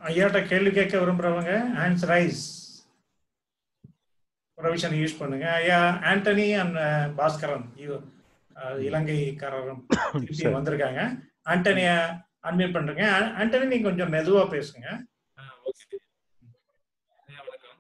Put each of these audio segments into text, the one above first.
ஐயாட்ட கேள்வி கேட்க விரும்புறவங்க ஹேண்ட்ஸ் ரைஸ் ப்ரொவிஷன் யூஸ் பண்ணுங்க ஐயா ஆண்டனி அண்ட் பாஸ்கரன் இவ- அஹ் இலங்கைக்காரரும் திருப்பி சரி. வந்திருக்காங்க ஆண்டனிய அன்மியூட் பண்றீங்க ஆ- ஆண்டனி நீங்க கொஞ்சம் மெதுவா பேசுங்க ஆ, ஓகே ஐயா வணக்கம்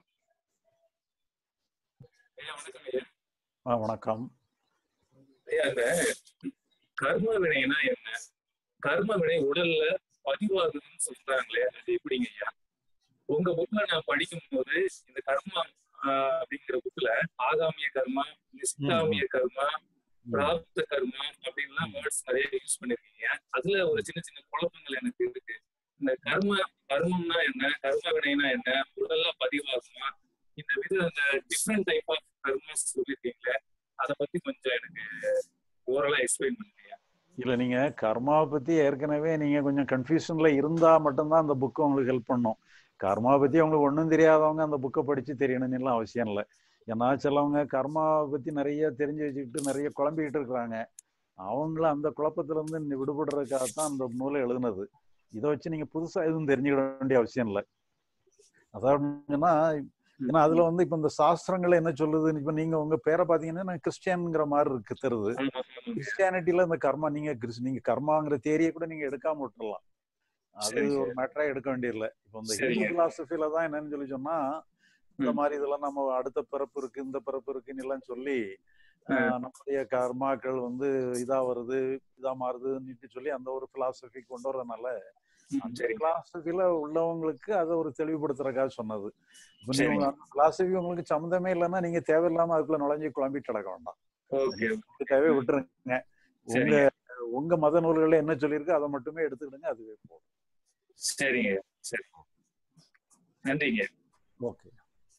ஐயா வணக்கம் ஐயா ஆ, வணக்கம் ஐயா இந்த கர்ம வினைனா என்ன கர்ம வினை உடல்ல பதிவாகுதுன்னு சொல்றாங்களே அது எப்படிங்க ஐயா உங்க புக்ல நான் படிக்கும் போது இந்த கர்மா ஆஹ், அப்படிங்கிற புக்ல ஆகாமிய கர்மா நிஷ்காமிய கர்மா பிராப்த கர்மா அப்படின்லாம் வேர்ட்ஸ் நிறைய யூஸ் பண்ணிருக்கீங்க அதுல ஒரு சின்ன சின்ன குழப்பங்கள் எனக்கு இருக்கு இந்த கர்ம கர்மம்னா என்ன கர்ம வினைனா என்ன உடல்ல பதிவாகுமா இந்த வித இந்த டிஃப்ரெண்ட் டைப் ஆஃப் கர்மாஸ் சொல்லியிருக்கீங்களே அதை பத்தி கொஞ்சம் எனக்கு ஓரலா எக்ஸ்பிளைன் பண்ணுங்க இல்ல நீங்க கர்மாவை பத்தி ஏற்கனவே நீங்க கொஞ்சம் கன்ஃபியூஷன்ல இருந்தா மட்டும்தான் அந்த புக்கு உங்களுக்கு ஹெல்ப் பண்ணும் கர்மாவை பத்தி உங்களுக்கு ஒன்றும் தெரியாதவங்க அந்த புக்கை படிச்சு தெரியணும்னு எல்லாம் அவசியம் இல்லை ஏன்னா சிலவங்க கர்மாவை பத்தி நிறைய தெரிஞ்சு வச்சுக்கிட்டு நிறைய குழம்பிக்கிட்டு இருக்கிறாங்க அவங்கள அந்த குழப்பத்துல இருந்து நி- விடுபடுறதுக்காகத்தான் அந்த நூலை எழுதுனது இதை வச்சு நீங்க புதுசா எதுவும் தெரிஞ்சுக்கிட வேண்டிய அவசியம் இல்லை அதாவதுன்னா ஏன்னா அதுல வந்து இப்ப இந்த சாஸ்திரங்கள் என்ன சொல்லுது இப்ப நீங்க உங்க பேரை பாத்தீங்கன்னா கிறிஸ்டியன்ங்கிற மாதிரி இருக்கு தருது கிறிஸ்டியானிட்டில இந்த கர்மா நீங்க கிறிஸ்- நீங்க கர்மாங்கிற தேரியை கூட நீங்க எடுக்காம விட்டுறலாம் அது சரிங்க. ஒரு மேட்டரா எடுக்க வேண்டியதில்லை இப்போ இந்த சரிங்க. ஹிந்து பிலாசபில தான் என்னன்னு சொல்லி சொன்னா இந்த ம். மாதிரி இதெல்லாம் நம்ம அடுத்த பிறப்பு இருக்கு இந்த பிறப்பு இருக்குன்னு எல்லாம் சொல்லி ஆஹ், நம்முடைய கர்மாக்கள் வந்து இதா வருது இதா மாறுதுன்னு சொல்லி அந்த ஒரு பிலாசபி கொண்டு வரதுனால ம், அந்த சரிங்க பிலாசபில உள்ளவங்களுக்கு அதை ஒரு தெளிவுபடுத்துறதுக்காக சொன்னது இப்போ சரிங்க. நீங்க பிலாசபி உங்களுக்கு சம்மந்தமே இல்லைன்னா நீங்க தேவையில்லாம அதுக்குள்ள நுழைஞ்சு குழம்பிட்டு கிடக்க வேண்டாம் ஓகே உங்களுக்கு தேவை விட்டுருங்க உங்க சரிங்க உங்க மத நூல்கள்ல என்ன சொல்லியிருக்கு அதை மட்டுமே எடுத்துக்கிடுங்க அதுவே போதும் சரிங்க சரி நன்றிங்க ஓகே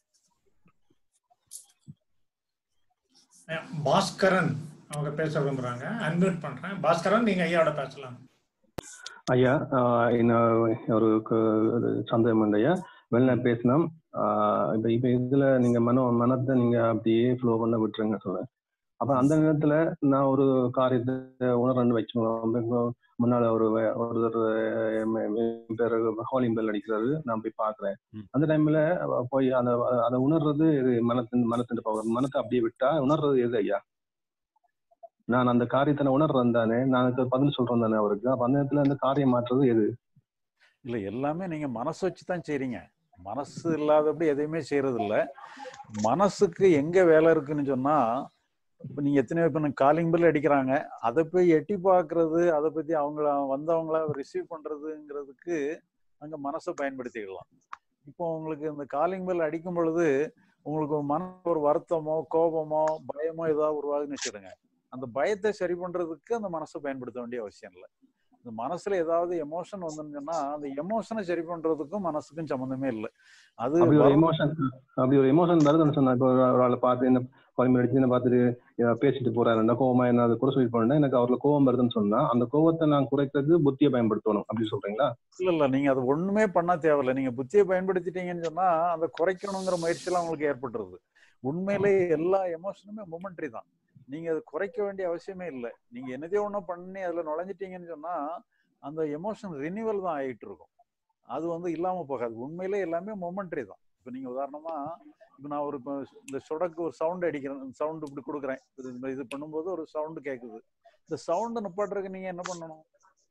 அஹ் பாஸ்கரன் அவங்க பேச விரும்புறாங்க அன்மியூட் பண்றேன் பாஸ்கரன் நீங்க ஐயாவோட பேசலாம் ஐயா ஆஹ் இன்னும் ஒரு கு- ஒரு சந்தேகம் உண்டு ஐயா வெளில பேசினோம் ஆஹ் இப்ப இப்ப இதுல நீங்க மனோ மனத்தை நீங்க அப்படியே ஃப்ளோ பண்ண விட்டுருங்க சொல்றேன் அப்ப அந்த நேரத்துல நான் ஒரு காரியத்தை உணரன்னு வச்சுக்கோங்க முன்னால ஒரு வே- ஒருத்தர் என் என் பேரு ஹாலிங் பெல் அடிக்கிறாரு நான் போய் பாக்குறேன் ம். அந்த டைம்ல போய் அந்த அதை உணர்றது இது மனத்தின் மனத்தின் பவர் மனத்தை அப்படியே விட்டா உணர்றது எது ஐயா நான் அந்த காரியத்தை நான் உணர்றேன் தானே நான் அதுக்கு பதில் சொல்றேன் தானே அவருக்கு அப்ப அந்த நேரத்துல அந்த காரியம் மாற்றுறது எது இல்ல எல்லாமே நீங்க மனசு வச்சு தான் செய்றீங்க மனசு இல்லாதபடி எதையுமே செய்யறது இல்ல மனசுக்கு எங்க வேலை இருக்குன்னு சொன்னா இப்ப நீங்க எத்தனையோ இப்ப காலிங் பில் அடிக்கிறாங்க அதை போய் எட்டி பார்க்கிறது அதை பத்தி அவங்கள வந்தவங்கள ரிசீவ் பண்றதுங்கிறதுக்கு அங்க மனசை பயன்படுத்திக்கலாம் இப்போ உங்களுக்கு இந்த காலிங் பெல் அடிக்கும் பொழுது உங்களுக்கு ஒரு மன ஒரு வருத்தமோ கோபமோ பயமோ ஏதாவது உருவாகுதுன்னு வச்சுடுங்க அந்த பயத்தை சரி பண்றதுக்கு அந்த மனசை பயன்படுத்த வேண்டிய அவசியம் இல்லை இந்த மனசுல ஏதாவது எமோஷன் வந்துச்சுன்னா அந்த எமோஷனை சரி பண்றதுக்கும் மனசுக்கும் சம்மந்தமே இல்லை அது அப்படி ஒரு வரும். எமோஷன் அப்படி ஒரு எமோஷன் வருதுன்னு சொன்னா இப்போ ஒரு ஒரு ஆளை பார்த்து என்ன குழம்பு அடிச்சு என்ன பார்த்துட்டு ஏதோ பேசிட்டு போறாரு என்ன கோவமா என்ன அது குறை சொல்லி போனா எனக்கு அவர்ல கோவம் வருதுன்னு சொன்னா அந்த கோவத்தை நான் குறைக்கிறதுக்கு புத்தியை பயன்படுத்தணும் அப்படி சொல்றீங்களா இல்ல இல்ல நீங்க அது ஒண்ணுமே பண்ண தேவையில்ல நீங்க புத்தியை பயன்படுத்திட்டீங்கன்னு சொன்னா அந்த குறைக்கணுங்கிற முயற்சி எல்லாம் உங்களுக்கு ஏற்பட்டுருது உண்மையிலேயே எல்லா எமோஷனுமே மொமெண்ட்ரி தான் நீங்க அது குறைக்க வேண்டிய அவசியமே இல்லை நீங்க என்னதையோ ஒண்ணு பண்ணி அதுல நுழைஞ்சிட்டீங்கன்னு சொன்னா அந்த எமோஷன் ரினிவல் தான் ஆயிட்டு இருக்கும் அது வந்து இல்லாம போகாது உண்மையிலே எல்லாமே மொமெண்ட்ரி தான் இப்ப நீங்க உதாரணமா இப்ப நான் ஒரு இப்ப இந்த சொடக்கு ஒரு சவுண்ட் அடிக்கிறேன் சவுண்ட் இப்படி கொடுக்குறேன் இது இது பண்ணும்போது ஒரு சவுண்ட் கேக்குது இந்த சவுண்ட் நிப்பாட்டுறதுக்கு நீங்க என்ன பண்ணணும்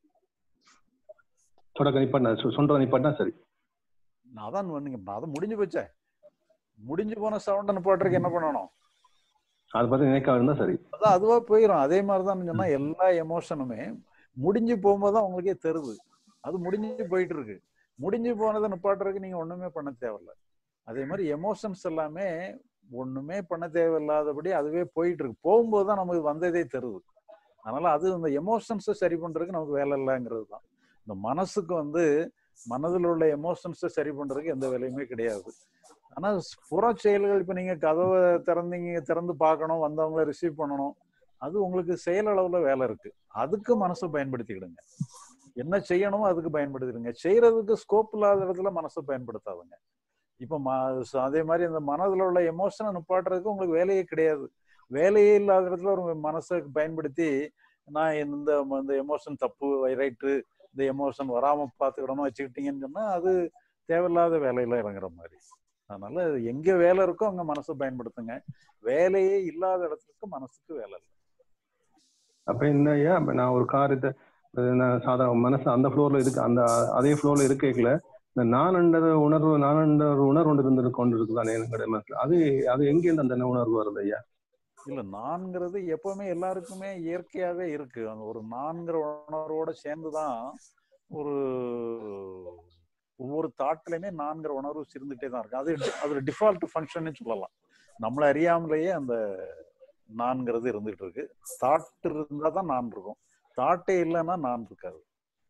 தொடக்க நிப்பாட்டினா சொல்றத நிப்பாட்டினா சரி நான் அதான் நீங்க நான் அதை முடிஞ்சு போச்சே முடிஞ்சு போன சவுண்ட் நிப்பாட்டுறதுக்கு என்ன பண்ணணும் அதை பத்தி நினைக்காம இருந்தா சரி அதான் அதுவா போயிடும் அதே மாதிரிதான் சொன்னா எல்லா எமோஷனுமே முடிஞ்சு போகும்போது தான் உங்களுக்கே தெரியுது அது முடிஞ்சு போயிட்டு இருக்கு முடிஞ்சு போனதை நிப்பாட்டுறதுக்கு நீங்க ஒண்ணுமே பண்ண தேவையில்ல அதே மாதிரி எமோஷன்ஸ் எல்லாமே ஒண்ணுமே பண்ண தேவையில்லாதபடி அதுவே போயிட்டு இருக்கு போகும்போது தான் நமக்கு வந்ததே தெரியுது அதனால அது இந்த எமோஷன்ஸை சரி பண்றதுக்கு நமக்கு வேலை இல்லைங்கிறது தான் இந்த மனசுக்கு வந்து மனதில் உள்ள எமோஷன்ஸை சரி பண்றதுக்கு எந்த வேலையுமே கிடையாது ஆனா புற செயல்கள் இப்ப நீங்க கதவை திறந்தீங்க திறந்து பார்க்கணும் வந்தவங்கள ரிசீவ் பண்ணணும் அது உங்களுக்கு செயலளவுல வேலை இருக்கு அதுக்கு மனசை பயன்படுத்திக்கிடுங்க என்ன செய்யணுமோ அதுக்கு பயன்படுத்திடுங்க செய்யறதுக்கு ஸ்கோப் இல்லாத இடத்துல மனசை பயன்படுத்தாதுங்க இப்ப ம- ச- அதே மாதிரி அந்த மனதுல உள்ள எமோஷனை நிப்பாட்டுறதுக்கு உங்களுக்கு வேலையே கிடையாது வேலையே இல்லாத இடத்துல ஒரு மனசை பயன்படுத்தி நான் இந்த இந்த எமோஷன் தப்பு ரைட்டு இந்த எமோஷன் வராம பாத்துக்கிடணும் வச்சுக்கிட்டீங்கன்னு சொன்னா அது தேவையில்லாத வேலையில இறங்குற மாதிரி அதனால எங்க வேலை இருக்கோ அங்க மனசை பயன்படுத்துங்க வேலையே இல்லாத இடத்துக்கு மனசுக்கு வேலை இல்லை அப்ப என்ன ஐயா அப்ப நான் ஒரு கார் இது இது நான் சாதாரண மனசு அந்த ஃப்ளோர்ல இருக்கு அந்த அதே ஃப்ளோர்ல இருக்கல இந்த நானண்ட உணர்வு நானண்ட ஒரு உணர்வு ஒன்று இருந்து கொண்டு இருக்குதானே என்னுடைய மனசுல அது அது எங்கேருந்து அந்த உணர்வு வருது ஐயா இல்ல நான்கிறது எப்பவுமே எல்லாருக்குமே இயற்கையாவே இருக்கு அந்த ஒரு நான்கிற உணர்வோட சேர்ந்துதான் ஒரு ஒவ்வொரு தாட்லயுமே நான்கிற உணர்வு சிரிந்துட்டே தான் இருக்கு அது அது டிஃபால்ட் ஃபங்க்ஷன் சொல்லலாம் நம்மள அறியாமலேயே அந்த நான்கிறது இருந்துகிட்டு இருக்கு தாட் இருந்தா தான் நான் இருக்கும் தாட்டே இல்லைன்னா நான் இருக்காது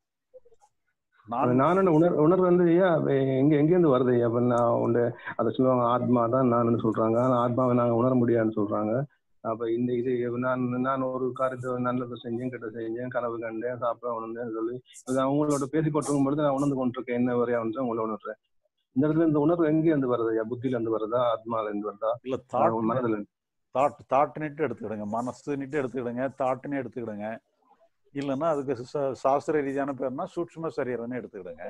அது நான் நானண்ட உணர்வு உணர்வு வந்து ஐயா அது எங்க எங்கேருந்து வருது ஐயா அப்ப நான் உண்டு அதை சொல்லுவாங்க ஆத்மா தான் நான் சொல்றாங்க ஆனா ஆத்மாவை நாங்க உணர முடியாதுன்னு சொல்றாங்க அப்ப இந்த இது நான் நான் ஒரு காரியத்தை நல்லது செஞ்சேன் கெட்ட செஞ்சேன் கனவு கண்டேன் சாப்பிட உணர்ந்தேன் சொல்லி இது அவங்களோட பேசி கொண்டிருக்கும் பொழுது நான் உணர்ந்து கொண்டிருக்கேன் என்ன வரையா வந்து உங்களை உணர்றேன் இந்த இடத்துல இந்த உணர்வு எங்கே இருந்து வருது ஐயா புத்தியில இருந்து வருதா ஆத்மால இருந்து வருதா இல்ல ஆஹ் தாட் மனதுல இருந்து தாட் தாட்டுன்னுட்டு எடுத்துக்கிடுங்க மனசுன்னுட்டு எடுத்துக்கிடுங்க தாட்டுன்னு எடுத்துக்கிடுங்க இல்லைன்னா அதுக்கு சா- சாஸ்திர ரீதியான பேர்னா சூட்சும சரீரம்னு எடுத்துக்கிடுங்க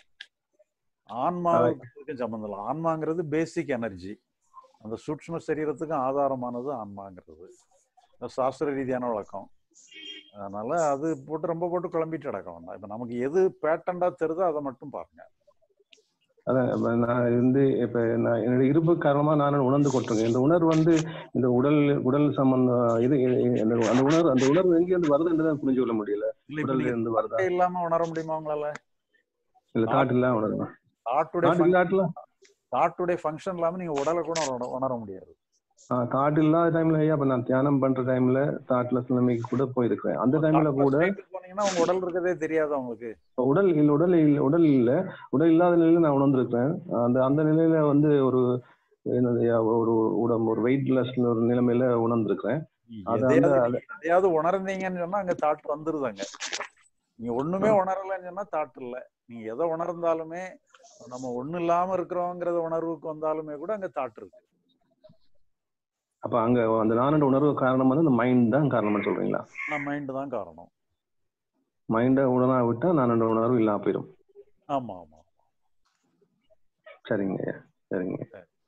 ஆன்மாவுக்கு இதுக்கும் சம்மந்தம் இல்லை ஆன்மாங்கிறது பேசிக் எனர்ஜி அந்த சூட்சும சரீரத்துக்கும் ஆதாரமானது ஆன்மாங்கிறது அது சாஸ்திர ரீதியான வழக்கம் அதனால அது போட்டு ரொம்ப போட்டு குழம்பிட்டு கிடக்க வேண்டாம் இப்ப நமக்கு எது பேட்டண்டா தெரிதோ அதை மட்டும் பாருங்க அதான் இப்ப நான் வந்து இப்ப நான் என்னோட இருப்பு காரணமா நான் உணர்ந்து கொண்டிருக்கேன் இந்த உணர்வு வந்து இந்த உடல் உடல் சம்பந்தம் இது இது- இந்த அந்த உணர்வு அந்த உணர்வு எங்க இருந்து வருதுன்றதை புரிஞ்சு கொள்ள முடியல இல்ல இப்ப உடல்ல நீங்க இருந்து வருதா தாட்டே இல்லாம உணர முடியுமா உங்களால இல்ல தாட் இல்ல உணர்வு தாட்டுடைய தாட் இல்லாட்டில தாட்டுடைய ஃபங்க்ஷன் இல்லாம நீங்க உடலை கூட உணர- உணர முடியாது தாட் இல்லாத டைம்ல ஐயா இப்ப நான் தியானம் பண்ற டைம்ல தாட்லெஸ் நிலைமைக்கு கூட போயிருக்கிறேன் அந்த டைம்ல கூட State க்கு போனீங்கன்னா உங்க உடல் இருக்கதே தெரியாது உங்களுக்கு இப்ப உடல் இல்ல உடல் இல்ல உடல் இல்ல உடல் இல்லாத நிலையில நான் உணர்ந்திருக்கிறேன் அந்த அந்த நிலையில வந்து ஒரு என்னது ஐயா, ஒரு உடம்பு ஒரு வெயிட்லெஸ் ஒரு நிலைமையில உணர்ந்திருக்கிறேன் அது அந்த- எதையாவது நீங்க எதையாவது உணர்ந்தீங்கன்னு சொன்னா அங்க தாட் வந்துருதாங்க நீங்க ஒண்ணுமே உணரலன்னு சொன்னா தாட் இல்ல நீங்க எதை உணர்ந்தாலுமே நம்ம ஒண்ணு இல்லாம இருக்கிறோங்கிறத உணர்வுக்கு வந்தாலுமே கூட அங்க தாட் இருக்கு அப்ப அங்க அந்த நானோட உணர்வு காரணம் வந்து அந்த மைண்ட் தான் காரணம்னு சொல்றீங்களா நம்ம மைண்ட் தான் காரணம் மைண்டை உணரா விட்டா நானோட உணர்வு இல்லாம போயிடும் ஆமா ஆமா சரிங்க ஐயா சரிங்க